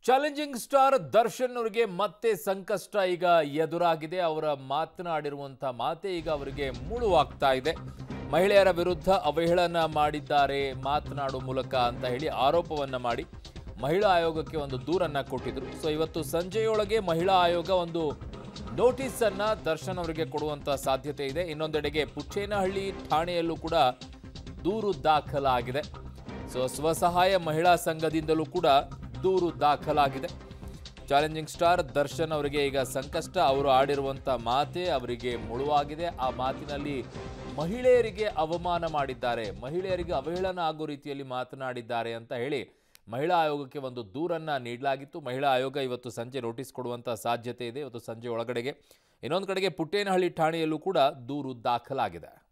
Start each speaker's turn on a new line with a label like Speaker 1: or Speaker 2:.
Speaker 1: challenging star Darshan ಅವರಿಗೆ ಮತ್ತೆ ಸಂಕಷ್ಟ ಈಗ ಎದುರಾಗಿದೆ ಅವರ ಮಾತನಾಡಿರುವಂಥ ಮಾತೆ ಈಗ ಅವರಿಗೆ ಮುಳುವಾಗ್ತಾ ಇದೆ ಮಹಿಳೆಯರ ವಿರುದ್ಧ ಅವಹೇಳನ ಮಾಡಿದ್ದಾರೆ ಮಾತನಾಡುವ ಮೂಲಕ ಅಂತ ಹೇಳಿ ಆರೋಪವನ್ನ ಮಾಡಿ ಮಹಿಳಾ ಆಯೋಗಕ್ಕೆ ಒಂದು ದೂರನ್ನ ಕೊಟ್ಟಿದ್ರು ಸೊ ಇವತ್ತು ಸಂಜೆಯೊಳಗೆ ಮಹಿಳಾ ಆಯೋಗ ಒಂದು ನೋಟಿಸ್ ಅನ್ನ ದರ್ಶನ್ ಅವರಿಗೆ ಕೊಡುವಂತ ಸಾಧ್ಯತೆ ಇದೆ ಇನ್ನೊಂದೆಡೆಗೆ ಪುಚ್ಚೇನಹಳ್ಳಿ ಠಾಣೆಯಲ್ಲೂ ಕೂಡ ದೂರು ದಾಖಲಾಗಿದೆ ಸೊ ಸ್ವಸಹಾಯ ಮಹಿಳಾ ಸಂಘದಿಂದಲೂ ಕೂಡ ದೂರು ದಾಖಲಾಗಿದೆ ಚಾಲೆಂಜಿಂಗ್ ಸ್ಟಾರ್ ದರ್ಶನ್ ಅವರಿಗೆ ಈಗ ಸಂಕಷ್ಟ ಅವರು ಆಡಿರುವಂಥ ಮಾತೆ ಅವರಿಗೆ ಮುಳುವಾಗಿದೆ ಆ ಮಾತಿನಲ್ಲಿ ಮಹಿಳೆಯರಿಗೆ ಅವಮಾನ ಮಾಡಿದ್ದಾರೆ ಮಹಿಳೆಯರಿಗೆ ಅವಹೇಳನ ಆಗೋ ರೀತಿಯಲ್ಲಿ ಮಾತನಾಡಿದ್ದಾರೆ ಅಂತ ಹೇಳಿ ಮಹಿಳಾ ಆಯೋಗಕ್ಕೆ ಒಂದು ದೂರನ್ನ ನೀಡಲಾಗಿತ್ತು ಮಹಿಳಾ ಆಯೋಗ ಇವತ್ತು ಸಂಜೆ ನೋಟಿಸ್ ಕೊಡುವಂಥ ಸಾಧ್ಯತೆ ಇದೆ ಇವತ್ತು ಸಂಜೆ ಒಳಗಡೆಗೆ ಇನ್ನೊಂದು ಕಡೆಗೆ ಪುಟ್ಟೇನಹಳ್ಳಿ ಠಾಣೆಯಲ್ಲೂ ಕೂಡ ದೂರು ದಾಖಲಾಗಿದೆ